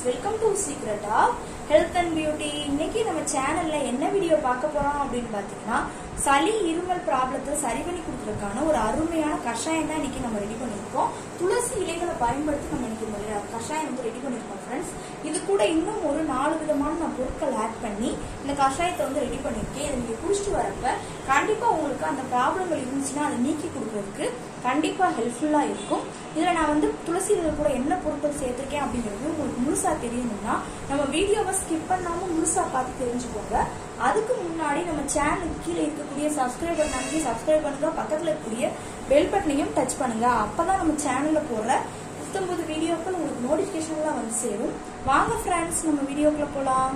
welcome to சீக்ரெட்டா health and beauty இன்னைக்கு நம்ம சேனல்ல என்ன வீடியோ பார்க்க போறோம் அப்படின்னு பாத்தீங்கன்னா சளி இருமல் ப்ராப்ளத்தை சரி பண்ணி கொடுக்கறதுக்கான ஒரு அருமையான கஷாயம் தான் இன்னைக்கு நம்ம ரெடி பண்ணியிருக்கோம் துளசி இலைகளை பயன்படுத்தி நம்ம இன்னைக்கு ஒரு கஷாயம் வந்து ரெடி பண்ணியிருக்கோம் ஃப்ரெண்ட்ஸ் இது கூட இன்னும் ஒரு நாலு விதமான நான் பொருட்கள் ஆட் பண்ணி இந்த கஷாயத்தை வந்து ரெடி பண்ணியிருக்கேன் இதை நீங்க குடிச்சிட்டு வரப்ப கண்டிப்பா உங்களுக்கு அந்த ப்ராப்ளங்கள் இருந்துச்சுன்னா அதை நீக்கி கொடுக்கறதுக்கு கண்டிப்பா ஹெல்ப்ஃபுல்லா இருக்கும் இதுல நான் வந்து துளசி இலையில கூட என்ன பொருட்கள் சேர்த்திருக்கேன் அப்படிங்கிறது உங்களுக்கு முழுசா தெரியணும்னா நம்ம வீடியோவை ஸ்கிப் பண்ணாம முழுசா பார்த்து தெரிஞ்சுக்கோங்க அதுக்கு முன்னாடி நம்ம சேனலுக்கு கீழே இருக்கக்கூடிய சப்ஸ்கிரைபர் நம்பி சப்ஸ்கிரைப் பண்ணுங்க பக்கத்துல இருக்கக்கூடிய பெல் பட்டனையும் டச் பண்ணுங்க அப்பதான் நம்ம சேனல்ல போடுற புத்தம்பது வீடியோக்கள் உங்களுக்கு நோட்டிபிகேஷன்லாம் வந்து சேரும் வாங்க ஃப்ரெண்ட்ஸ் நம்ம வீடியோக்குள்ள போலாம்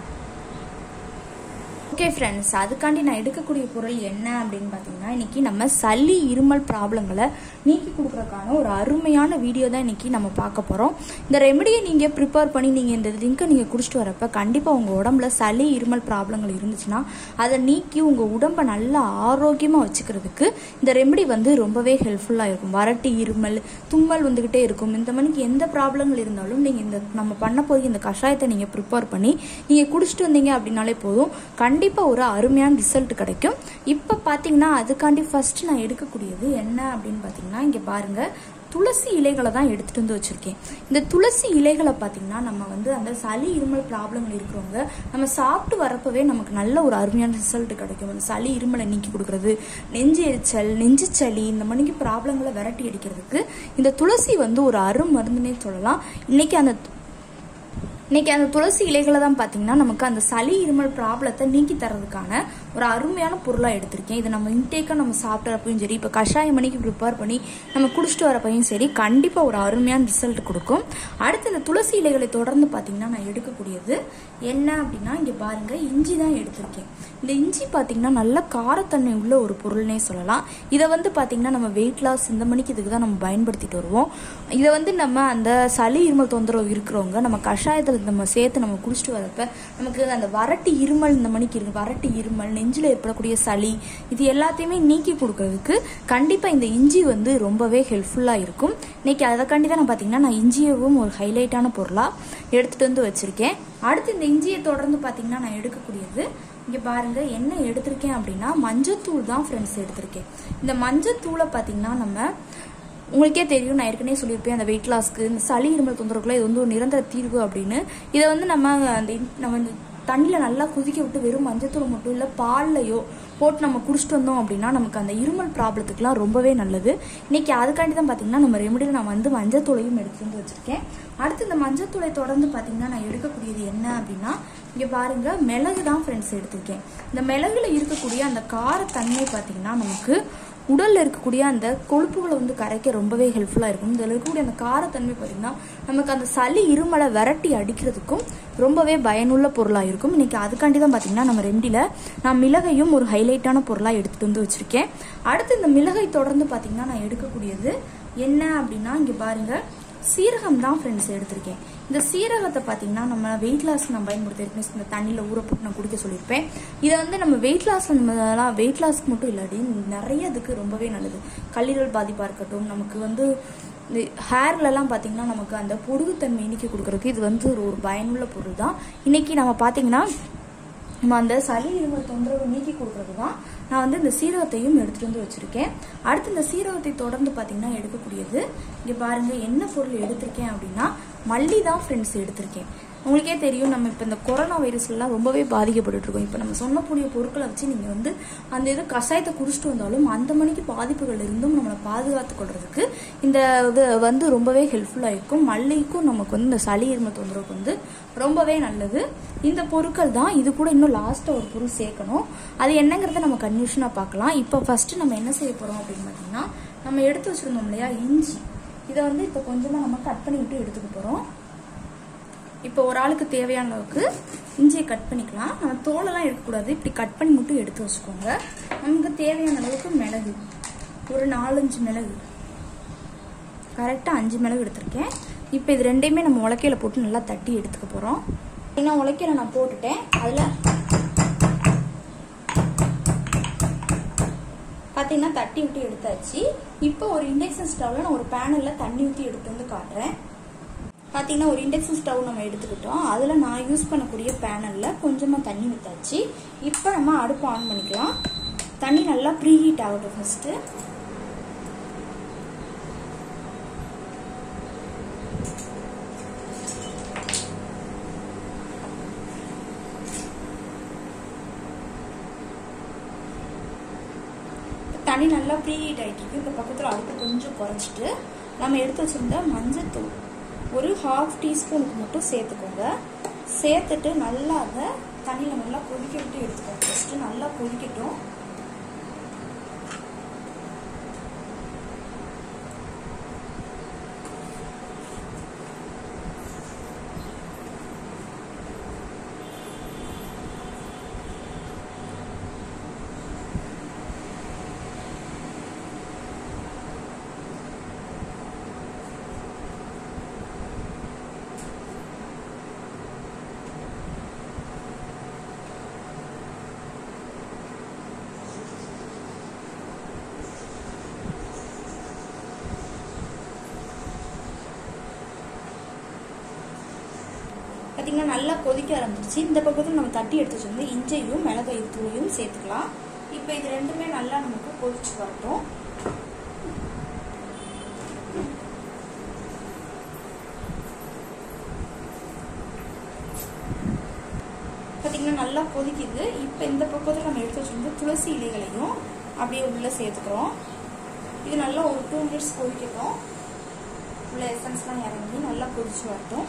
ஓகே ஃப்ரெண்ட்ஸ் அதுக்காண்டி நான் எடுக்கக்கூடிய பொருள் என்ன அப்படின்னு பார்த்தீங்கன்னா இன்னைக்கு நம்ம சளி இருமல் ப்ராப்ளங்களை நீக்கி கொடுக்கறதுக்கான ஒரு அருமையான வீடியோ தான் இன்னைக்கு நம்ம பார்க்க போகிறோம் இந்த ரெமெடியை நீங்கள் ப்ரிப்பேர் பண்ணி நீங்கள் இந்த ட்ரிங்கை நீங்கள் குடிச்சிட்டு வரப்ப கண்டிப்பாக உங்கள் உடம்புல சளி இருமல் ப்ராப்ளங்கள் இருந்துச்சுன்னா அதை நீக்கி உங்கள் உடம்பை நல்லா ஆரோக்கியமாக வச்சுக்கிறதுக்கு இந்த ரெமெடி வந்து ரொம்பவே ஹெல்ப்ஃபுல்லாக இருக்கும் வறட்டு இருமல் தும்மல் வந்துக்கிட்டே இருக்கும் இந்த மணிக்கு எந்த ப்ராப்ளங்கள் இருந்தாலும் நீங்கள் இந்த நம்ம பண்ண போய் இந்த கஷாயத்தை நீங்கள் ப்ரிப்பேர் பண்ணி நீங்கள் குடிச்சிட்டு வந்தீங்க அப்படின்னாலே போதும் கண்டிப்பாக ஒரு அருமையான ரிசல்ட் கிடைக்கும் இப்போ பார்த்தீங்கன்னா அதுக்காண்டி ஃபர்ஸ்ட் நான் எடுக்கக்கூடியது என்ன அப்படின்னு பார்த்தீங்கன்னா இங்கே பாருங்க துளசி இலைகளை தான் எடுத்துட்டு வந்து வச்சிருக்கேன் இந்த துளசி இலைகளை பார்த்தீங்கன்னா நம்ம வந்து அந்த சளி இருமல் ப்ராப்ளங்கள் இருக்கிறவங்க நம்ம சாப்பிட்டு வரப்பவே நமக்கு நல்ல ஒரு அருமையான ரிசல்ட் கிடைக்கும் அந்த சளி இருமலை நீக்கி கொடுக்கறது நெஞ்சு எரிச்சல் நெஞ்சு சளி இந்த மணிக்கு ப்ராப்ளங்களை விரட்டி அடிக்கிறதுக்கு இந்த துளசி வந்து ஒரு அருமருந்துன்னே சொல்லலாம் இன்னைக்கு அந்த இன்னைக்கு அந்த துளசி இலைகளை தான் பார்த்தீங்கன்னா நமக்கு அந்த சளி இருமல் ப்ராப்ளத்தை நீக்கி தரதுக்கான ஒரு அருமையான பொருளாக எடுத்திருக்கேன் இதை நம்ம இன்டேக்காக நம்ம சாப்பிட்றப்பையும் சரி இப்போ கஷாயம் மணிக்கு ப்ரிப்பேர் பண்ணி நம்ம குடிச்சிட்டு வரப்பையும் சரி கண்டிப்பாக ஒரு அருமையான ரிசல்ட் கொடுக்கும் அடுத்து இந்த துளசி இலைகளை தொடர்ந்து பார்த்தீங்கன்னா நான் எடுக்கக்கூடியது என்ன அப்படின்னா இங்கே பாருங்க இஞ்சி தான் எடுத்திருக்கேன் இந்த இஞ்சி பார்த்தீங்கன்னா நல்ல காரத்தன்மை உள்ள ஒரு பொருள்னே சொல்லலாம் இதை வந்து பார்த்தீங்கன்னா நம்ம வெயிட் லாஸ் இந்த மணிக்கு இதுக்கு தான் நம்ம பயன்படுத்திட்டு வருவோம் இதை வந்து நம்ம அந்த சளி இருமல் தொந்தரவு இருக்கிறவங்க நம்ம கஷாயத்தில் நம்ம சேர்த்து நம்ம குடிச்சிட்டு வரப்ப நமக்கு அந்த வறட்டு இருமல் இந்த மணிக்கு இருக்கு வறட்டு இருமல் நெஞ்சில் ஏற்படக்கூடிய சளி இது எல்லாத்தையுமே நீக்கி கொடுக்கறதுக்கு கண்டிப்பாக இந்த இஞ்சி வந்து ரொம்பவே ஹெல்ப்ஃபுல்லாக இருக்கும் இன்னைக்கு அதற்காண்டி தான் நான் பார்த்தீங்கன்னா நான் இஞ்சியவும் ஒரு ஹைலைட்டான பொருளாக எடுத்துகிட்டு வந்து வச்சுருக்கேன் அடுத்து இந்த இஞ்சியை தொடர்ந்து பார்த்தீங்கன்னா நான் எடுக்கக்கூடியது இங்கே பாருங்க என்ன எடுத்திருக்கேன் அப்படின்னா மஞ்சத்தூள் தான் ஃப்ரெண்ட்ஸ் எடுத்திருக்கேன் இந்த மஞ்சத்தூளை பார்த்தீங்கன்னா நம்ம உங்களுக்கே தெரியும் நான் ஏற்கனவே சொல்லியிருப்பேன் அந்த வெயிட் லாஸ்க்கு இந்த சளி இருமல் தொந்தரவுக்குள்ள இது வந்து ஒரு நிரந்தர தீர்வு அப்படின்னு இதை வந்து நம்ம அந்த நம்ம இந்த தண்ணியில் நல்லா கொதிக்க விட்டு வெறும் மஞ்சத்தூள் மட்டும் இல்லை பால்லையோ போட்டு நம்ம குடிச்சிட்டு வந்தோம் அப்படின்னா நமக்கு அந்த இருமல் ப்ராப்ளத்துக்குலாம் ரொம்பவே நல்லது இன்னைக்கு அதுக்காண்டி தான் பார்த்தீங்கன்னா நம்ம ரெமடியில் நான் வந்து மஞ்சத்தூளையும் எடுத்து வந்து வச்சிருக்கேன் அடுத்து இந்த மஞ்சத்தூளை தொடர்ந்து பார்த்தீங்கன்னா நான் எடுக்கக்கூடியது என்ன அப்படின்னா இங்கே பாருங்க மிளகு தான் ஃப்ரெண்ட்ஸ் எடுத்திருக்கேன் இந்த மிளகுல இருக்கக்கூடிய அந்த காரத்தன்மை பார்த்தீங்கன்னா நமக்கு உடல்ல இருக்கக்கூடிய அந்த கொழுப்புகளை வந்து கரைக்க ரொம்பவே ஹெல்ப்ஃபுல்லாக இருக்கும் இதில் இருக்கக்கூடிய அந்த காரத்தன்மை பார்த்தீங்கன்னா நமக்கு அந்த சளி இருமலை விரட்டி அடிக்கிறதுக்கும் ரொம்பவே பயனுள்ள பொருளாக இருக்கும் இன்னைக்கு அதுக்காண்டி தான் பார்த்தீங்கன்னா நம்ம ரெண்டில் நான் மிளகையும் ஒரு ஹைலைட்டான பொருளாக எடுத்துகிட்டு வந்து வச்சுருக்கேன் அடுத்து இந்த மிளகை தொடர்ந்து பார்த்தீங்கன்னா நான் எடுக்கக்கூடியது என்ன அப்படின்னா இங்கே பாருங்க சீரகம் தான் ஃப்ரெண்ட்ஸ் எடுத்திருக்கேன் இந்த சீரகத்தை பார்த்தீங்கன்னா நம்ம வெயிட் லாஸ் நான் பயன்படுத்திருக்கேன் இந்த தண்ணியில் ஊற போட்டு நான் குடிக்க சொல்லியிருப்பேன் இதை வந்து நம்ம வெயிட் லாஸ் நம்ம வெயிட் லாஸ்க்கு மட்டும் இல்லாட்டி நிறைய இதுக்கு ரொம்பவே நல்லது கல்லீரல் பாதிப்பாக இருக்கட்டும் நமக்கு வந்து இந்த ஹேர்லலாம் பார்த்தீங்கன்னா நமக்கு அந்த பொடுகுத்தன்மை நீக்கி கொடுக்கறதுக்கு இது வந்து ஒரு ஒரு பயனுள்ள பொருள் தான் இன்னைக்கு நம்ம பார்த்தீங்கன்னா நம்ம அந்த சளி இருமல் தொந்தரவு நீக்கி கொடுக்கறது தான் நான் வந்து இந்த சீரகத்தையும் எடுத்துட்டு வந்து வச்சிருக்கேன் அடுத்து இந்த சீரகத்தை தொடர்ந்து பார்த்தீங்கன்னா எடுக்கக்கூடியது இங்கே பாருங்க என்ன பொருள் எடுத்திருக்கேன் அப்படின்னா மல்லி தான் ஃப்ரெண்ட்ஸ் எடுத்திருக்கேன் உங்களுக்கே தெரியும் நம்ம இப்போ இந்த கொரோனா வைரஸ்லாம் ரொம்பவே பாதிக்கப்பட்டு இருக்கோம் இப்போ நம்ம சொன்னக்கூடிய பொருட்களை வச்சு நீங்கள் வந்து அந்த இது கஷாயத்தை குடிச்சிட்டு வந்தாலும் அந்த மணிக்கு பாதிப்புகள் இருந்தும் நம்மளை பாதுகாத்து கொள்றதுக்கு இந்த இது வந்து ரொம்பவே ஹெல்ப்ஃபுல்லாக இருக்கும் மல்லிக்கும் நமக்கு வந்து இந்த சளி இருமல் தொந்தரவுக்கு வந்து ரொம்பவே நல்லது இந்த பொருட்கள் தான் இது கூட இன்னும் லாஸ்ட்டாக ஒரு பொருள் சேர்க்கணும் அது என்னங்கிறத நம்ம கன்ஃபியூஷனாக பார்க்கலாம் இப்போ ஃபர்ஸ்ட் நம்ம என்ன செய்ய போகிறோம் அப்படின்னு பார்த்தீங்கன்னா நம்ம எடுத்து வச்சிருந்தோம் இல்லையா இஞ்சி இதை வந்து இப்போ கொஞ்சமாக நம்ம கட் பண்ணி விட்டு எடுத்துக்க போகிறோம் இப்போ ஒரு ஆளுக்கு தேவையான அளவுக்கு இஞ்சியை கட் பண்ணிக்கலாம் நம்ம தோலெல்லாம் எடுக்கக்கூடாது இப்படி கட் பண்ணி மட்டும் எடுத்து வச்சுக்கோங்க நமக்கு தேவையான அளவுக்கு மிளகு ஒரு நாலஞ்சு மிளகு கரெக்டாக அஞ்சு மிளகு எடுத்திருக்கேன் இப்போ இது ரெண்டையுமே நம்ம உலக்கையில போட்டு நல்லா தட்டி எடுத்துக்க போகிறோம் ஏன்னா உலக்கையில நான் போட்டுட்டேன் அதில் பார்த்தீங்கன்னா தட்டி விட்டு எடுத்தாச்சு இப்போ ஒரு இண்டக்ஷன் ஸ்டவ்ல நான் ஒரு பேனல்ல தண்ணி ஊற்றி எடுத்து வந்து காட்டுறேன் பார்த்தீங்கன்னா ஒரு இண்டக்ஷன் ஸ்டவ் நம்ம எடுத்துக்கிட்டோம் அதில் நான் யூஸ் பண்ணக்கூடிய பேனலில் கொஞ்சமாக தண்ணி ஊற்றாச்சு இப்போ நம்ம அடுப்பு ஆன் பண்ணிக்கலாம் தண்ணி நல்லா ப்ரீ ஹீட் ஆகட்டும் ஃபஸ்ட்டு தண்ணி நல்லா ப்ரீ ஹீட் ஆகிட்டு இந்த பக்கத்தில் அடுப்பு கொஞ்சம் குறைச்சிட்டு நம்ம எடுத்து வச்சுருந்த மஞ்சத்தூள் ஒரு ஹாஃப் டீஸ்பூனுக்கு மட்டும் சேர்த்துக்கோங்க சேர்த்துட்டு நல்லா அதை தண்ணியில் நல்லா கொதிக்க விட்டு எடுத்துக்கோங்க ஃபஸ்ட்டு நல்லா கொதிக்கட்டும் பார்த்தீங்கன்னா நல்லா கொதிக்க ஆரம்பிச்சிச்சு இந்த பக்கத்தில் நம்ம தட்டி எடுத்து வச்சிருந்து இஞ்சையும் மிளகாய் தூளையும் சேர்த்துக்கலாம் இப்போ இது ரெண்டுமே நல்லா நமக்கு கொதிச்சு வரட்டும் பார்த்தீங்கன்னா நல்லா கொதிக்குது இப்போ இந்த பக்கத்தில் நம்ம எடுத்து வச்சிருந்து துளசி இலைகளையும் அப்படியே உள்ளே சேர்த்துக்கிறோம் இது நல்லா ஒரு டூ மினிட்ஸ் கொதிக்கட்டும் உள்ள எசன்ஸ்லாம் இறங்கி நல்லா கொதிச்சு வரட்டும்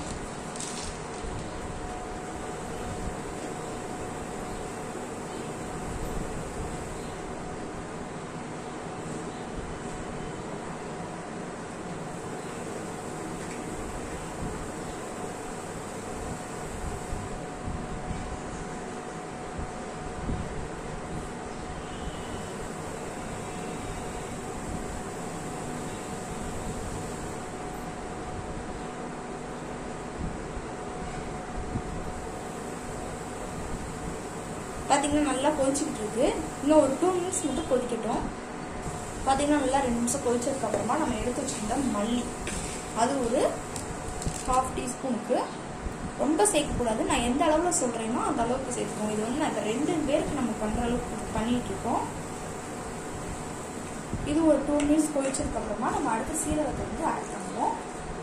பார்த்தீங்கன்னா நல்லா கொதிச்சுக்கிட்டு இருக்கு இன்னும் ஒரு டூ மினிட்ஸ் மட்டும் கொதிக்கட்டும் பார்த்தீங்கன்னா நல்லா ரெண்டு நிமிஷம் கொதிச்சதுக்கு அப்புறமா நம்ம எடுத்து வச்சிருந்த மல்லி அது ஒரு ஹாஃப் டீஸ்பூனுக்கு ரொம்ப சேர்க்கக்கூடாது நான் எந்த அளவில் சொல்கிறேனோ அந்த அளவுக்கு சேர்த்துக்கோங்க இது வந்து அந்த ரெண்டு பேருக்கு நம்ம பண்ணுற அளவுக்கு பண்ணிட்டு இருக்கோம் இது ஒரு டூ மினிட்ஸ் கொதிச்சதுக்கு அப்புறமா நம்ம அடுத்த சீரகத்தை வந்து ஆட் பண்ணுவோம்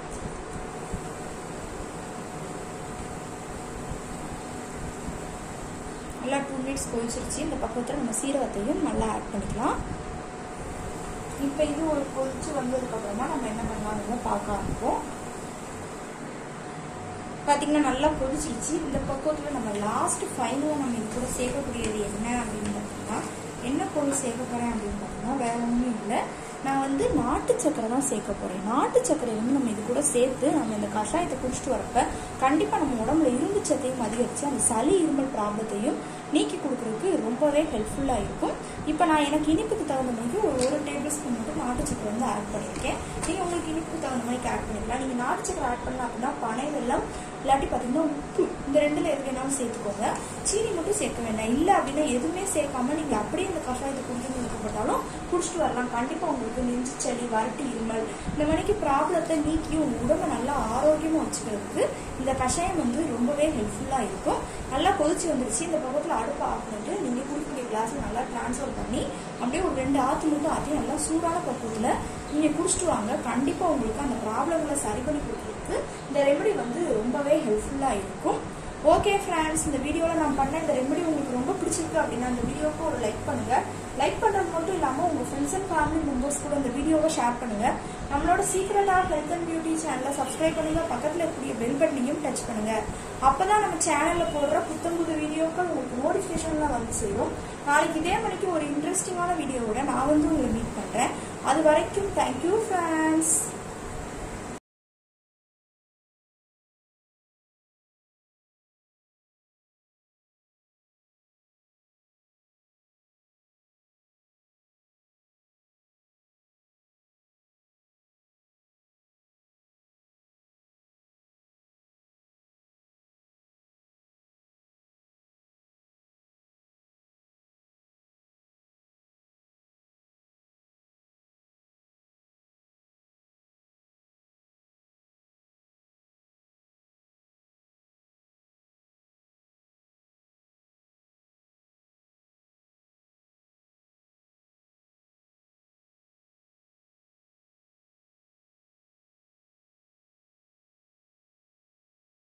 நல்லா டூ மினிட்ஸ் கொதிச்சிருச்சு இந்த பக்கத்தில் நம்ம சீரகத்தையும் நல்லா ஆட் பண்ணிக்கலாம் இப்போ இது ஒரு கொதிச்சு வந்ததுக்கப்புறமா நம்ம என்ன பண்ணலாம்னு பார்க்க ஆரம்பிப்போம் பார்த்தீங்கன்னா நல்லா கொதிச்சிருச்சு இந்த பக்கத்தில் நம்ம லாஸ்ட் ஃபைனலாக நம்ம இது கூட சேர்க்கக்கூடியது என்ன அப்படின்னு பார்த்தீங்கன்னா என்ன பொருள் சேர்க்க போகிறேன் அப்படின்னு பார்த்தீங்கன்னா வேற ஒன்றும் இல்லை நான் வந்து நாட்டு சக்கரை தான் சேர்க்க போகிறேன் நாட்டு சக்கரை வந்து நம்ம இது கூட சேர்த்து நம்ம இந்த கஷாயத்தை குடிச்சிட்டு வரப்ப கண்டிப்பாக நம்ம உடம்புல இரும்பு சத்தையும் அதிகரித்து அந்த சளி இருமல் ப்ராப்ளத்தையும் நீக்கி கொடுக்குறதுக்கு ரொம்பவே ஹெல்ப்ஃபுல்லாக இருக்கும் இப்போ நான் எனக்கு இனிப்புக்கு தகுந்த மாதிரி ஒரு ஒரு டேபிள் ஸ்பூன் மட்டும் நாட்டு சக்கரை வந்து ஆட் பண்ணியிருக்கேன் நீங்கள் உங்களுக்கு இனிப்புக்கு தகுந்த மாதிரி ஆட் பண்ணிக்கலாம் நீங்கள் நாட்டு சக்கரை ஆட் பண்ணலாம் அப்படின்னா பனை வெல்லம் இல்லாட்டி பார்த்தீங்கன்னா உப்பு இந்த ரெண்டில் எது வேணாலும் சேர்த்துக்கோங்க சீனி மட்டும் சேர்க்க வேண்டாம் இல்லை அப்படின்னா எதுவுமே சேர்க்காம நீங்கள் அப்படியே இந்த கஷாயத்தை குடிக்கணும்னு விருப்பப்பட்டாலும் குடிச்சிட்டு வரலாம் கண்டிப்பாக உங்களுக்கு நெஞ்சு சளி வறட்டு இருமல் இந்த மாதிரிக்கு ப்ராப்ளத்தை நீக்கி உங்கள் உடம்பை நல்லா ஆரோக்கியமாக வச்சுக்கிறதுக்கு இந்த கஷாயம் வந்து ரொம்பவே ஹெல்ப்ஃபுல்லாக இருக்கும் நல்லா கொதிச்சு வந்துருச்சு இந்த பக்கத்தில் அடுப்பு ஆஃப் பண்ணிட்டு நீங்கள் குடிக்கக்கூடிய கிளாஸில் நல்லா ட்ரான்ஸ்ஃபர் பண்ணி அப்படியே ஒரு ரெண்டு ஆற்று மட்டும் ஆற்றி நல்லா சூடான பக்குவத்தில் நீங்கள் குடிச்சிட்டு வாங்க கண்டிப்பாக உங்களுக்கு அந்த ப்ராப்ளங்களை சரி பண்ணி கொடுக்குறதுக்கு இந்த ரெமெடி வந்து ரொம்பவே ஹெல்ப்ஃபுல்லாக இருக்கும் ஓகே ஃப்ரெண்ட்ஸ் இந்த வீடியோவில் நான் பண்ண இந்த ரெமெடி உங்களுக்கு ரொம்ப பிடிச்சிருக்கு அப்படின்னா இந்த வீடியோவுக்கு ஒரு லைக் பண்ணுங்க லைக் பண்ணுறது மட்டும் இல்லாமல் உங்கள் ஃப்ரெண்ட்ஸ் அண்ட் ஃபேமிலி மெம்பர்ஸ் கூட இந்த வீடியோவை ஷேர் பண்ணுங்க நம்மளோட சீக்கிரட்டாக ஹெல்த் அண்ட் பியூட்டி சேனலை சப்ஸ்கிரைப் பண்ணுங்க பக்கத்தில் இருக்கக்கூடிய பெல் பட்டனையும் டச் பண்ணுங்க அப்பதான் நம்ம சேனலில் போடுற புத்தம் புது வீடியோக்கள் உங்களுக்கு நோட்டிஃபிகேஷன்லாம் வந்து சேரும் நாளைக்கு இதே மணிக்கு ஒரு இன்ட்ரெஸ்டிங்கான வீடியோவோட நான் வந்து உங்களை மீட் பண்ணுறேன் அது வரைக்கும் தேங்க்யூ ஃப்ரெண்ட்ஸ்